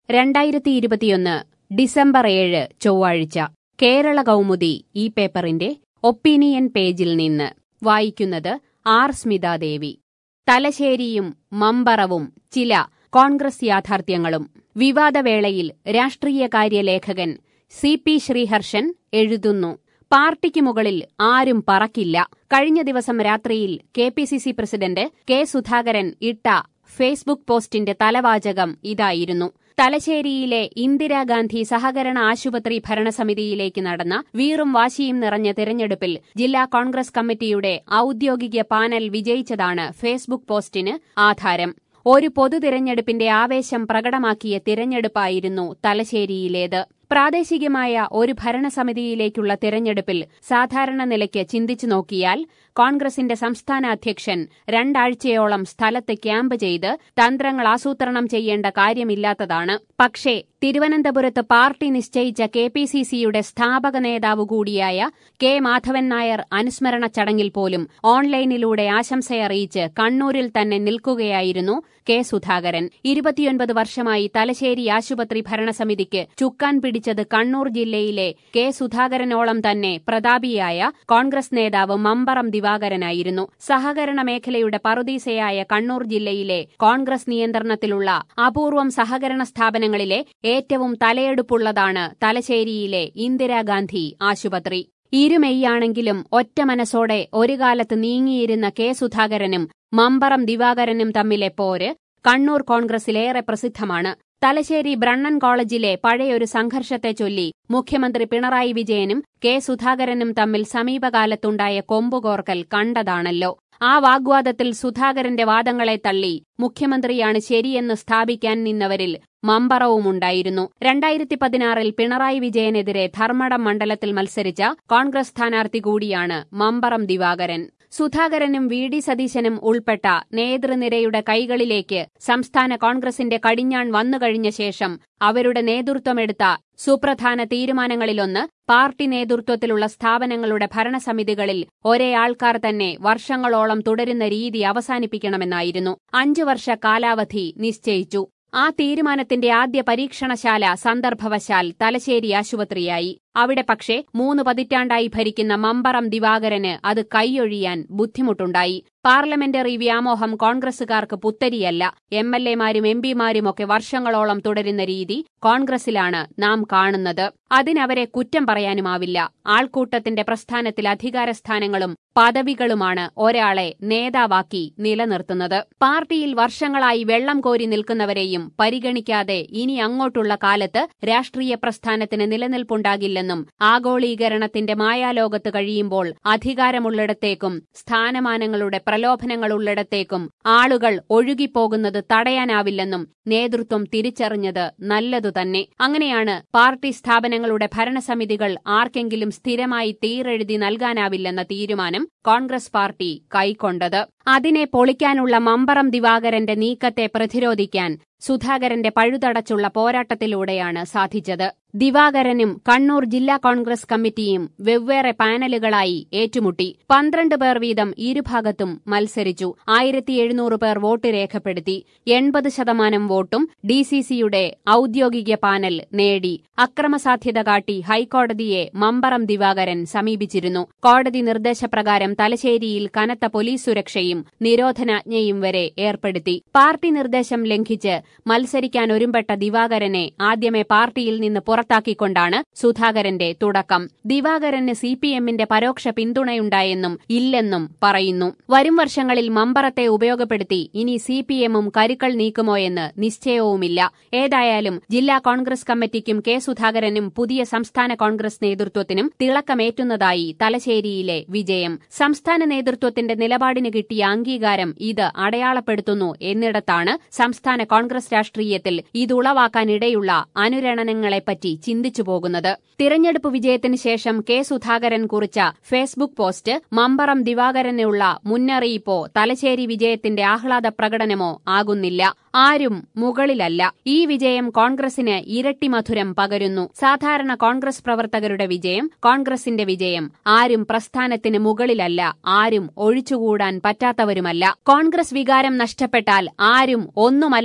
രണ്ടായിരത്തി ഇരുപത്തിയൊന്ന് ഡിസംബർ ഏഴ് ചൊവ്വാഴ്ച കേരള കൗമുദി ഈ പേപ്പറിന്റെ ഒപ്പീനിയൻ പേജിൽ നിന്ന് വായിക്കുന്നത് ആർ സ്മിതാദേവി തലശ്ശേരിയും മമ്പറവും ചില കോൺഗ്രസ് യാഥാർത്ഥ്യങ്ങളും വിവാദവേളയിൽ രാഷ്ട്രീയകാര്യ ലേഖകൻ സി പി ശ്രീഹർഷൻ എഴുതുന്നു പാർട്ടിക്ക് മുകളിൽ ആരും പറക്കില്ല കഴിഞ്ഞ ദിവസം രാത്രിയിൽ K P C C president K Sudhakaran ഇട്ട ഫേസ്ബുക്ക് പോസ്റ്റിന്റെ തലവാചകം ഇതായിരുന്നു തലശ്ശേരിയിലെ ഇന്ദിരാഗാന്ധി സഹകരണ ആശുപത്രി ഭരണസമിതിയിലേക്ക് നടന്ന വീറും വാശിയും നിറഞ്ഞ തിരഞ്ഞെടുപ്പിൽ ജില്ലാ കോൺഗ്രസ് കമ്മിറ്റിയുടെ ഔദ്യോഗിക പാനൽ വിജയിച്ചതാണ് ഫേസ്ബുക്ക് പോസ്റ്റിന് ആധാരം ഒരു പൊതു തിരഞ്ഞെടുപ്പിന്റെ ആവേശം പ്രകടമാക്കിയ തിരഞ്ഞെടുപ്പായിരുന്നു തലശ്ശേരിയിലേത് പ്രാദേശികമായ ഒരു ഭരണസമിതിയിലേക്കുള്ള തിരഞ്ഞെടുപ്പിൽ സാധാരണ നിലയ്ക്ക് ചിന്തിച്ചു നോക്കിയാൽ കോൺഗ്രസിന്റെ സംസ്ഥാന അധ്യക്ഷൻ രണ്ടാഴ്ചയോളം സ്ഥലത്ത് ക്യാമ്പ് ചെയ്ത് തന്ത്രങ്ങൾ ആസൂത്രണം ചെയ്യേണ്ട കാര്യമില്ലാത്തതാണ് പക്ഷേ തിരുവനന്തപുരത്ത് പാർട്ടി നിശ്ചയിച്ച കെ പി സി സിയുടെ സ്ഥാപക നേതാവ് കൂടിയായ കെ മാധവൻ നായർ അനുസ്മരണ ചടങ്ങിൽ പോലും ഓൺലൈനിലൂടെ ആശംസയറിയിച്ച് കണ്ണൂരിൽ തന്നെ നിൽക്കുകയായിരുന്നു കെ സുധാകരൻ ഇരുപത്തിയൊൻപത് വർഷമായി തലശ്ശേരി ആശുപത്രി ഭരണസമിതിക്ക് ചുക്കാൻ പിടിച്ചത് കണ്ണൂർ ജില്ലയിലെ കെ സുധാകരനോളം തന്നെ പ്രതാപിയായ കോൺഗ്രസ് നേതാവ് മമ്പറം ദിവാകരനായിരുന്നു സഹകരണ മേഖലയുടെ പറുദീസയായ കണ്ണൂർ ജില്ലയിലെ കോൺഗ്രസ് നിയന്ത്രണത്തിലുള്ള അപൂർവം സഹകരണ സ്ഥാപനങ്ങളിലെ ഏറ്റവും തലയെടുപ്പുള്ളതാണ് തലശ്ശേരിയിലെ ഇന്ദിരാഗാന്ധി ആശുപത്രി ഇരുമെയ്യാണെങ്കിലും ഒറ്റ മനസ്സോടെ ഒരു കാലത്ത് നീങ്ങിയിരുന്ന കെ സുധാകരനും മമ്പറം ദിവാകരനും തമ്മിലെ പോര് കണ്ണൂർ കോൺഗ്രസിലേറെ പ്രസിദ്ധമാണ് തലശ്ശേരി ബ്രണ്ണൻ കോളേജിലെ പഴയൊരു സംഘർഷത്തെ ചൊല്ലി മുഖ്യമന്ത്രി പിണറായി വിജയനും കെ സുധാകരനും തമ്മിൽ സമീപകാലത്തുണ്ടായ കൊമ്പുകോർക്കൽ കണ്ടതാണല്ലോ ആ വാഗ്വാദത്തിൽ സുധാകരന്റെ വാദങ്ങളെ തള്ളി മുഖ്യമന്ത്രിയാണ് ശരിയെന്ന് സ്ഥാപിക്കാൻ നിന്നവരിൽ മമ്പറവുമുണ്ടായിരുന്നു രണ്ടായിരത്തി പതിനാറിൽ പിണറായി വിജയനെതിരെ ധർമ്മടം മണ്ഡലത്തിൽ മത്സരിച്ച കോൺഗ്രസ് സ്ഥാനാർത്ഥി കൂടിയാണ് മമ്പറം ദിവാകരൻ സുധാകരനും വി ഡി സതീശനും ഉൾപ്പെട്ട നേതൃനിരയുടെ കൈകളിലേക്ക് സംസ്ഥാന കോൺഗ്രസിന്റെ കടിഞ്ഞാൺ വന്നുകഴിഞ്ഞ ശേഷം അവരുടെ നേതൃത്വമെടുത്ത സുപ്രധാന തീരുമാനങ്ങളിലൊന്ന് പാർട്ടി നേതൃത്വത്തിലുള്ള സ്ഥാപനങ്ങളുടെ ഭരണസമിതികളിൽ ഒരേ ആൾക്കാർ തന്നെ വർഷങ്ങളോളം തുടരുന്ന രീതി അവസാനിപ്പിക്കണമെന്നായിരുന്നു അഞ്ചു വർഷ കാലാവധി നിശ്ചയിച്ചു ആ തീരുമാനത്തിന്റെ ആദ്യ പരീക്ഷണശാല സന്ദർഭവശാൽ തലശ്ശേരി ആശുപത്രിയായി അവിടെ പക്ഷേ മൂന്ന് പതിറ്റാണ്ടായി ഭരിക്കുന്ന മമ്പറം ദിവാകരന് അത് കൈയൊഴിയാൻ ബുദ്ധിമുട്ടുണ്ടായി പാർലമെന്ററി വ്യാമോഹം കോൺഗ്രസുകാർക്ക് പുത്തരിയല്ല എം എൽ എമാരും എം പിമാരുമൊക്കെ വർഷങ്ങളോളം തുടരുന്ന രീതി കോൺഗ്രസിലാണ് നാം കാണുന്നത് അതിനവരെ കുറ്റം പറയാനുമാവില്ല ആൾക്കൂട്ടത്തിന്റെ പ്രസ്ഥാനത്തിൽ അധികാരസ്ഥാനങ്ങളും പദവികളുമാണ് ഒരാളെ നേതാവാക്കി നിലനിർത്തുന്നത് പാർട്ടിയിൽ വർഷങ്ങളായി വെള്ളം കോരി നിൽക്കുന്നവരെയും പരിഗണിക്കാതെ ഇനി അങ്ങോട്ടുള്ള കാലത്ത് രാഷ്ട്രീയ പ്രസ്ഥാനത്തിന് നിലനിൽപ്പുണ്ടാകില്ലെന്നും ആഗോളീകരണത്തിന്റെ മായാലോകത്ത് കഴിയുമ്പോൾ അധികാരമുള്ളിടത്തേക്കും സ്ഥാനമാനങ്ങളുടെ പ്രലോഭനങ്ങളുള്ളിടത്തേക്കും ആളുകൾ ഒഴുകിപ്പോകുന്നത് തടയാനാവില്ലെന്നും നേതൃത്വം തിരിച്ചറിഞ്ഞത് നല്ലതുതന്നെ അങ്ങനെയാണ് പാർട്ടി സ്ഥാപനങ്ങളുടെ ഭരണസമിതികൾ ആർക്കെങ്കിലും സ്ഥിരമായി തീരെഴുതി നൽകാനാവില്ലെന്ന തീരുമാനം കോൺഗ്രസ് പാർട്ടി കൈക്കൊണ്ടത് അതിനെ പൊളിക്കാനുള്ള മമ്പറം ദിവാകരന്റെ നീക്കത്തെ പ്രതിരോധിക്കാൻ സുധാകരന്റെ പഴുതടച്ചുള്ള പോരാട്ടത്തിലൂടെയാണ് സാധിച്ചത് ദിവാകരനും കണ്ണൂർ ജില്ലാ കോൺഗ്രസ് കമ്മിറ്റിയും വെവ്വേറെ പാനലുകളായി ഏറ്റുമുട്ടി പന്ത്രണ്ട് പേർ വീതം ഇരുഭാഗത്തും മത്സരിച്ചു ആയിരത്തി എഴുന്നൂറ് പേർ വോട്ട് രേഖപ്പെടുത്തി എൺപത് ശതമാനം വോട്ടും ഡിസിസിയുടെ ഔദ്യോഗിക പാനൽ നേടി അക്രമസാധ്യത കാട്ടി ഹൈക്കോടതിയെ മമ്പറം ദിവാകരൻ സമീപിച്ചിരുന്നു കോടതി നിർദ്ദേശപ്രകാരം തലശ്ശേരിയിൽ കനത്ത പോലീസ് സുരക്ഷയും നിരോധനാജ്ഞയും വരെ ഏർപ്പെടുത്തി പാർട്ടി നിർദ്ദേശം ലംഘിച്ച് മത്സരിക്കാൻ ഒരുമ്പെട്ട ദിവാകരനെ ആദ്യമേ പാർട്ടിയിൽ നിന്ന് പുറത്താക്കിക്കൊണ്ടാണ് സുധാകരന്റെ തുടക്കം ദിവാകരന് സി പി എമ്മിന്റെ പരോക്ഷ പിന്തുണയുണ്ടായെന്നും ഇല്ലെന്നും പറയുന്നു വരും വർഷങ്ങളിൽ മമ്പറത്തെ ഉപയോഗപ്പെടുത്തി ഇനി സി പി എമ്മും കരുക്കൾ നീക്കുമോയെന്ന് നിശ്ചയവുമില്ല ഏതായാലും ജില്ലാ കോൺഗ്രസ് കമ്മിറ്റിക്കും കെ സുധാകരനും പുതിയ സംസ്ഥാന കോൺഗ്രസ് നേതൃത്വത്തിനും തിളക്കമേറ്റുന്നതായി തലശ്ശേരിയിലെ വിജയം സംസ്ഥാന നേതൃത്വത്തിന്റെ നിലപാടിന് കിട്ടിയ അംഗീകാരം ഇത് അടയാളപ്പെടുത്തുന്നു എന്നിടത്താണ് സംസ്ഥാന കോൺഗ്രസ് രാഷ്ട്രീയത്തിൽ ഇതുളവാക്കാനിടയുള്ള അനുരണനങ്ങളെപ്പറ്റി ചിന്തിച്ചു പോകുന്നത് തിരഞ്ഞെടുപ്പ് വിജയത്തിന് ശേഷം കെ സുധാകരൻ കുറിച്ച ഫേസ്ബുക്ക് പോസ്റ്റ് മമ്പറം ദിവാകരനുള്ള മുന്നറിയിപ്പോ തലശ്ശേരി വിജയത്തിന്റെ ആഹ്ലാദ പ്രകടനമോ ആകുന്നില്ല ആരും മുകളിലല്ല ഈ വിജയം കോൺഗ്രസിന് ഇരട്ടി മധുരം പകരുന്നു സാധാരണ കോൺഗ്രസ് പ്രവർത്തകരുടെ വിജയം കോൺഗ്രസിന്റെ വിജയം ആരും പ്രസ്ഥാനത്തിന് മുകളിലല്ല ആരും ഒഴിച്ചുകൂടാൻ പറ്റാത്തവരുമല്ല കോൺഗ്രസ് വികാരം നഷ്ടപ്പെട്ടാൽ ആരും ഒന്നുമല്ല എന്ന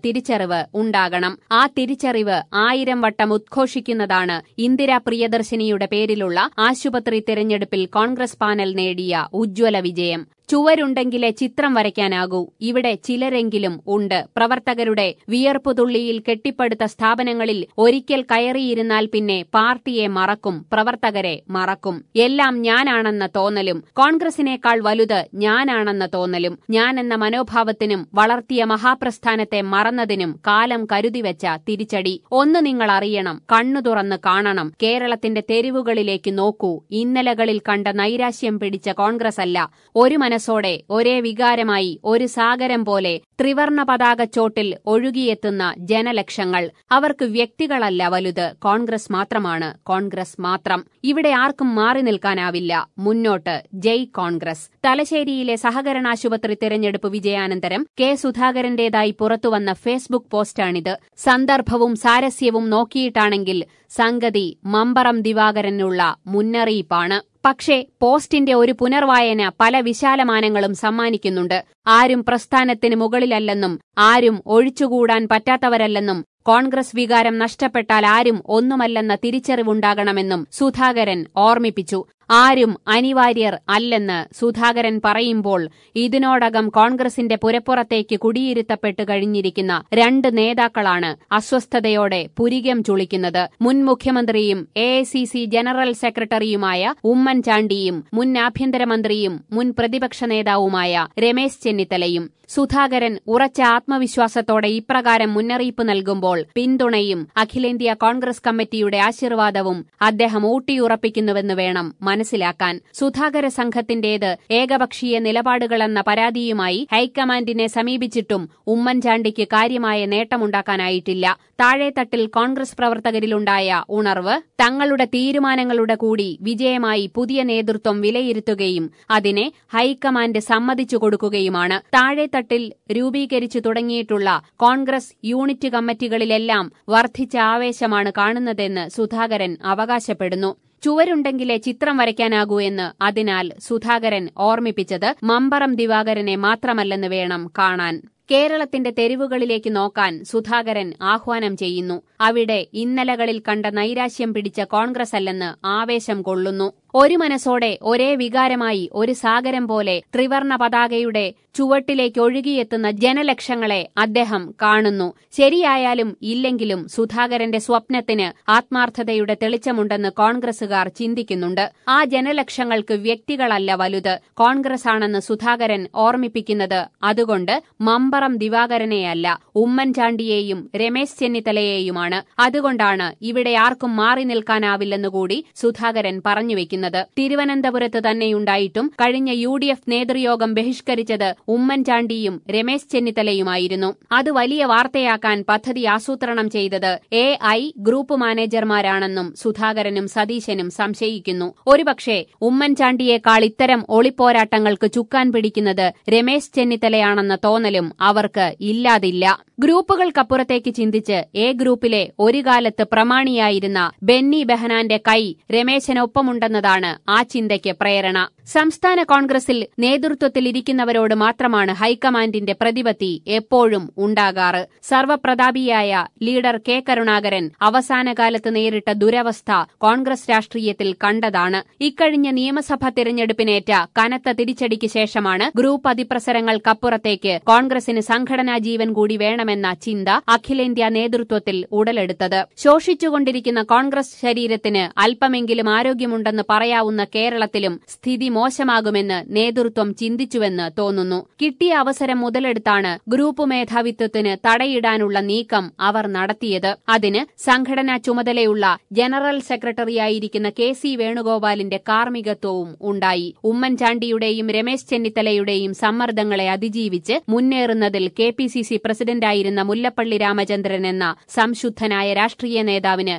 തിരിച്ചറിവ് ഉണ്ടാകണം ആ തിരിച്ചറിവ് ആയിരം വട്ടം ഉദ്ഘോഷിക്കുന്നതാണ് ഇന്ദിരാ പ്രിയദർശിനിയുടെ പേരിലുള്ള ആശുപത്രി തിരഞ്ഞെടുപ്പിൽ കോൺഗ്രസ് പാനൽ നേടിയ ഉജ്ജ്വല വിജയം ചുവരുണ്ടെങ്കിലേ ചിത്രം വരയ്ക്കാനാകൂ ഇവിടെ ചിലരെങ്കിലും ഉണ്ട് പ്രവർത്തകരുടെ വിയർപ്പുതുള്ളിയിൽ കെട്ടിപ്പടുത്ത സ്ഥാപനങ്ങളിൽ ഒരിക്കൽ കയറിയിരുന്നാൽ പിന്നെ പാർട്ടിയെ മറക്കും പ്രവർത്തകരെ മറക്കും എല്ലാം ഞാനാണെന്ന തോന്നലും കോൺഗ്രസിനേക്കാൾ വലുത് ഞാനാണെന്ന തോന്നലും ഞാനെന്ന മനോഭാവത്തിനും വളർത്തിയ മഹാപ്രസ്ഥാനത്തെ മറന്നതിനും കാലം കരുതിവെച്ച തിരിച്ചടി ഒന്ന് നിങ്ങൾ അറിയണം കണ്ണു തുറന്ന് കാണണം കേരളത്തിന്റെ തെരുവുകളിലേക്ക് നോക്കൂ ഇന്നലകളിൽ കണ്ട നൈരാശ്യം പിടിച്ച കോൺഗ്രസ് അല്ല ഒരു മനസ്സോടെ ഒരേ വികാരമായി ഒരു സാഗരം പോലെ ത്രിവർണ പതാകച്ചോട്ടിൽ ഒഴുകിയെത്തുന്ന ജനലക്ഷങ്ങൾ അവർക്ക് വ്യക്തികളല്ല വലുത് കോൺഗ്രസ് മാത്രമാണ് കോൺഗ്രസ് മാത്രം ഇവിടെ ആർക്കും മാറി നിൽക്കാനാവില്ല മുന്നോട്ട് ജയ് കോൺഗ്രസ് തലശ്ശേരിയിലെ സഹകരണാശുപത്രി തിരഞ്ഞെടുപ്പ് വിജയാനന്തരം കെ സുധാകരന്റേതായി പുറത്തുവന്ന ഫേസ്ബുക്ക് പോസ്റ്റാണിത് സന്ദർഭവും സാരസ്യവും നോക്കിയിട്ടാണെങ്കിൽ സംഗതി മമ്പറം ദിവാകരനുള്ള മുന്നറിയിപ്പാണ് പക്ഷേ പോസ്റ്റിന്റെ ഒരു പുനർവായന പല വിശാലമാനങ്ങളും സമ്മാനിക്കുന്നുണ്ട് ആരും പ്രസ്ഥാനത്തിന് മുകളിലല്ലെന്നും ആരും ഒഴിച്ചുകൂടാൻ പറ്റാത്തവരല്ലെന്നും കോൺഗ്രസ് വികാരം നഷ്ടപ്പെട്ടാൽ ആരും ഒന്നുമല്ലെന്ന തിരിച്ചറിവുണ്ടാകണമെന്നും സുധാകരൻ ഓർമ്മിപ്പിച്ചു ആരും അനിവാര്യർ അല്ലെന്ന് സുധാകരൻ പറയുമ്പോൾ ഇതിനോടകം കോൺഗ്രസിന്റെ പുരപ്പുറത്തേക്ക് കുടിയിരുത്തപ്പെട്ട് കഴിഞ്ഞിരിക്കുന്ന രണ്ട് നേതാക്കളാണ് അസ്വസ്ഥതയോടെ പുരികം ചുളിക്കുന്നത് മുൻ മുഖ്യമന്ത്രിയും എ ജനറൽ സെക്രട്ടറിയുമായ ഉമ്മൻചാണ്ടിയും മുൻ ആഭ്യന്തരമന്ത്രിയും മുൻ പ്രതിപക്ഷ നേതാവുമായ രമേശ് ചെന്നിത്തലയും സുധാകരൻ ഉറച്ച ആത്മവിശ്വാസത്തോടെ ഇപ്രകാരം മുന്നറിയിപ്പ് നൽകുമ്പോൾ പിന്തുണയും അഖിലേന്ത്യാ കോൺഗ്രസ് കമ്മിറ്റിയുടെ ആശീർവാദവും അദ്ദേഹം ഊട്ടിയുറപ്പിക്കുന്നുവെന്ന് വേണം മനസ്സിലാക്കാൻ സുധാകര സംഘത്തിന്റേത് ഏകപക്ഷീയ നിലപാടുകളെന്ന പരാതിയുമായി ഹൈക്കമാൻഡിനെ സമീപിച്ചിട്ടും ഉമ്മൻചാണ്ടിക്ക് കാര്യമായ നേട്ടമുണ്ടാക്കാനായിട്ടില്ല താഴെത്തട്ടിൽ കോൺഗ്രസ് പ്രവർത്തകരിലുണ്ടായ ഉണർവ് തങ്ങളുടെ തീരുമാനങ്ങളുടെ കൂടി വിജയമായി പുതിയ നേതൃത്വം വിലയിരുത്തുകയും അതിനെ ഹൈക്കമാൻഡ് സമ്മതിച്ചു കൊടുക്കുകയുമാണ് താഴെത്തട്ടിൽ രൂപീകരിച്ചു തുടങ്ങിയിട്ടുള്ള കോൺഗ്രസ് യൂണിറ്റ് കമ്മിറ്റികളിലെല്ലാം വർദ്ധിച്ച ആവേശമാണ് കാണുന്നതെന്ന് സുധാകരൻ അവകാശപ്പെടുന്നു ചുവരുണ്ടെങ്കിലേ ചിത്രം വരയ്ക്കാനാകൂ എന്ന് അതിനാൽ സുധാകരൻ ഓർമ്മിപ്പിച്ചത് മമ്പറം ദിവാകരനെ മാത്രമല്ലെന്ന് വേണം കാണാൻ കേരളത്തിന്റെ തെരുവുകളിലേക്ക് നോക്കാൻ സുധാകരൻ ആഹ്വാനം ചെയ്യുന്നു അവിടെ ഇന്നലകളിൽ കണ്ട നൈരാശ്യം പിടിച്ച കോൺഗ്രസ് അല്ലെന്ന് ആവേശം കൊള്ളുന്നു ഒരു മനസ്സോടെ ഒരേ വികാരമായി ഒരു സാഗരം പോലെ ത്രിവർണ പതാകയുടെ ചുവട്ടിലേക്ക് ഒഴുകിയെത്തുന്ന ജനലക്ഷങ്ങളെ അദ്ദേഹം കാണുന്നു ശരിയായാലും ഇല്ലെങ്കിലും സുധാകരന്റെ സ്വപ്നത്തിന് ആത്മാർത്ഥതയുടെ തെളിച്ചമുണ്ടെന്ന് കോൺഗ്രസുകാർ ചിന്തിക്കുന്നുണ്ട് ആ ജനലക്ഷങ്ങൾക്ക് വ്യക്തികളല്ല വലുത് കോൺഗ്രസ് ആണെന്ന് സുധാകരൻ ഓർമ്മിപ്പിക്കുന്നത് അതുകൊണ്ട് മമ്പറം ദിവാകരനെയല്ല ഉമ്മൻചാണ്ടിയെയും രമേശ് ചെന്നിത്തലയെയുമാണ് അതുകൊണ്ടാണ് ഇവിടെ ആർക്കും മാറി നിൽക്കാനാവില്ലെന്നുകൂടി സുധാകരൻ പറഞ്ഞുവെക്കുന്നത് തിരുവനന്തപുരത്ത് തന്നെയുണ്ടായിട്ടും കഴിഞ്ഞ യു ഡി എഫ് നേതൃയോഗം ബഹിഷ്കരിച്ചത് ഉമ്മൻചാണ്ടിയും രമേശ് ചെന്നിത്തലയുമായിരുന്നു അത് വലിയ വാർത്തയാക്കാൻ പദ്ധതി ആസൂത്രണം ചെയ്തത് എ ഐ ഗ്രൂപ്പ് മാനേജർമാരാണെന്നും സുധാകരനും സതീശനും സംശയിക്കുന്നു ഒരുപക്ഷെ ഉമ്മൻചാണ്ടിയേക്കാൾ ഇത്തരം ഒളിപ്പോരാട്ടങ്ങൾക്ക് ചുക്കാൻ പിടിക്കുന്നത് രമേശ് ചെന്നിത്തലയാണെന്ന തോന്നലും അവർക്ക് ഇല്ലാതില്ല ഗ്രൂപ്പുകൾക്കപ്പുറത്തേക്ക് ചിന്തിച്ച് എ ഗ്രൂപ്പിലെ ഒരു കാലത്ത് പ്രമാണിയായിരുന്ന ബെന്നി ബെഹനാന്റെ കൈ രമേശനൊപ്പമുണ്ടെന്നതാണ് ആ ചിന്തയ്ക്ക് പ്രേരണ സംസ്ഥാന കോൺഗ്രസിൽ നേതൃത്വത്തിലിരിക്കുന്നവരോട് മാത്രമാണ് ഹൈക്കമാൻഡിന്റെ പ്രതിപത്തി എപ്പോഴും ഉണ്ടാകാറ് സർവപ്രതാപിയായ ലീഡർ കെ കരുണാകരൻ അവസാനകാലത്ത് നേരിട്ട ദുരവസ്ഥ കോൺഗ്രസ് രാഷ്ട്രീയത്തിൽ കണ്ടതാണ് ഇക്കഴിഞ്ഞ നിയമസഭാ തിരഞ്ഞെടുപ്പിനേറ്റ കനത്ത തിരിച്ചടിക്ക് ശേഷമാണ് ഗ്രൂപ്പ് അതിപ്രസരങ്ങൾക്കപ്പുറത്തേക്ക് കോൺഗ്രസിന് സംഘടനാ ജീവൻ കൂടി വേണമെന്ന ചിന്ത അഖിലേന്ത്യാ നേതൃത്വത്തിൽ ഉടലെടുത്തത് ശോഷിച്ചുകൊണ്ടിരിക്കുന്ന കോൺഗ്രസ് ശരീരത്തിന് അല്പമെങ്കിലും ആരോഗ്യമുണ്ടെന്ന് പറയാവുന്ന കേരളത്തിലും സ്ഥിതി മോശമാകുമെന്ന് നേതൃത്വം ചിന്തിച്ചുവെന്ന് തോന്നുന്നു കിട്ടിയ അവസരം മുതലെടുത്താണ് ഗ്രൂപ്പ് മേധാവിത്വത്തിന് തടയിടാനുള്ള നീക്കം അവർ നടത്തിയത് അതിന് സംഘടനാ ചുമതലയുള്ള ജനറൽ സെക്രട്ടറിയായിരിക്കുന്ന കെ സി വേണുഗോപാലിന്റെ കാർമ്മികത്വവും ഉണ്ടായി ഉമ്മൻചാണ്ടിയുടെയും രമേശ് ചെന്നിത്തലയുടെയും സമ്മർദ്ദങ്ങളെ അതിജീവിച്ച് മുന്നേറുന്നതിൽ കെ പി സി സി പ്രസിഡന്റായിരുന്ന മുല്ലപ്പള്ളി രാമചന്ദ്രൻ എന്ന സംശുദ്ധനായ രാഷ്ട്രീയ നേതാവിന്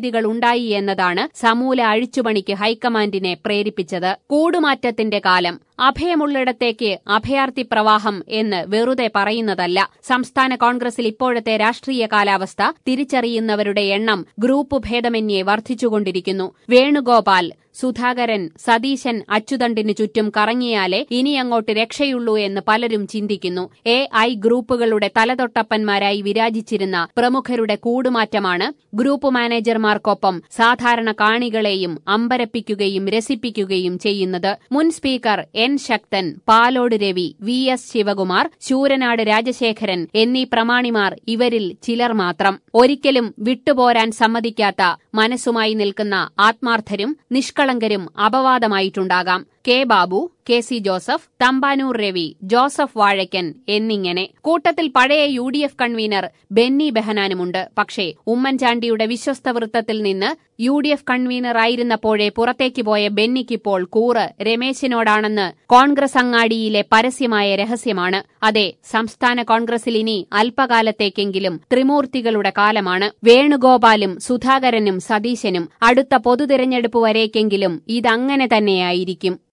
പരിമിതികളുണ്ടായി എന്നതാണ് സമൂല അഴിച്ചുപണിക്ക് ഹൈക്കമാൻഡിനെ പ്രേരിപ്പിച്ചത് കൂടുമാറ്റത്തിന്റെ കാലം അഭയമുള്ളിടത്തേക്ക് അഭയാർത്ഥി പ്രവാഹം എന്ന് വെറുതെ പറയുന്നതല്ല സംസ്ഥാന കോൺഗ്രസിൽ ഇപ്പോഴത്തെ രാഷ്ട്രീയ കാലാവസ്ഥ തിരിച്ചറിയുന്നവരുടെ എണ്ണം ഗ്രൂപ്പ് ഭേദമന്യേ വർദ്ധിച്ചുകൊണ്ടിരിക്കുന്നു വേണുഗോപാൽ സുധാകരൻ സതീശൻ അച്ചുതണ്ടിനു ചുറ്റും കറങ്ങിയാലേ ഇനിയങ്ങോട്ട് രക്ഷയുള്ളൂ എന്ന് പലരും ചിന്തിക്കുന്നു എ ഐ ഗ്രൂപ്പുകളുടെ തലതൊട്ടപ്പന്മാരായി വിരാജിച്ചിരുന്ന പ്രമുഖരുടെ കൂടുമാറ്റമാണ് ഗ്രൂപ്പ് മാനേജർമാർക്കൊപ്പം സാധാരണ കാണികളെയും അമ്പരപ്പിക്കുകയും രസിപ്പിക്കുകയും ചെയ്യുന്നത് മുൻ speaker N Sakthan Palode Ravi V S Sivakumar Sooranad Rajasekharan എന്നീ പ്രമാണിമാർ ഇവരിൽ ചിലർ മാത്രം ഒരിക്കലും വിട്ടുപോരാൻ സമ്മതിക്കാത്ത മനസ്സുമായി നിൽക്കുന്ന ആത്മാർത്ഥരും നിഷ്കളങ്കരും അപവാദമായിട്ടുണ്ടാകാം K Babu K C Joseph Thampanoor Ravi Joseph Vazhakkan എന്നിങ്ങനെ കൂട്ടത്തിൽ പഴയ U D F convener Benny ബെഹനാനുമുണ്ട് പക്ഷേ ഉമ്മൻചാണ്ടിയുടെ വിശ്വസ്ത വൃത്തത്തിൽ നിന്ന് യു ഡി എഫ് കൺവീനർ ആയിരുന്നപ്പോഴേ പുറത്തേക്ക് പോയ ബെന്നിക്കിപ്പോൾ കൂറ് രമേശിനോടാണെന്ന് കോൺഗ്രസ് അങ്ങാടിയിലെ പരസ്യമായ രഹസ്യമാണ് അതെ സംസ്ഥാന കോൺഗ്രസിൽ ഇനി അല്പകാലത്തേക്കെങ്കിലും ത്രിമൂർത്തികളുടെ കാലമാണ് വേണുഗോപാലും സുധാകരനും സതീശനും അടുത്ത പൊതുതെരഞ്ഞെടുപ്പ് വരേക്കെങ്കിലും ഇതങ്ങനെ തന്നെയായിരിക്കും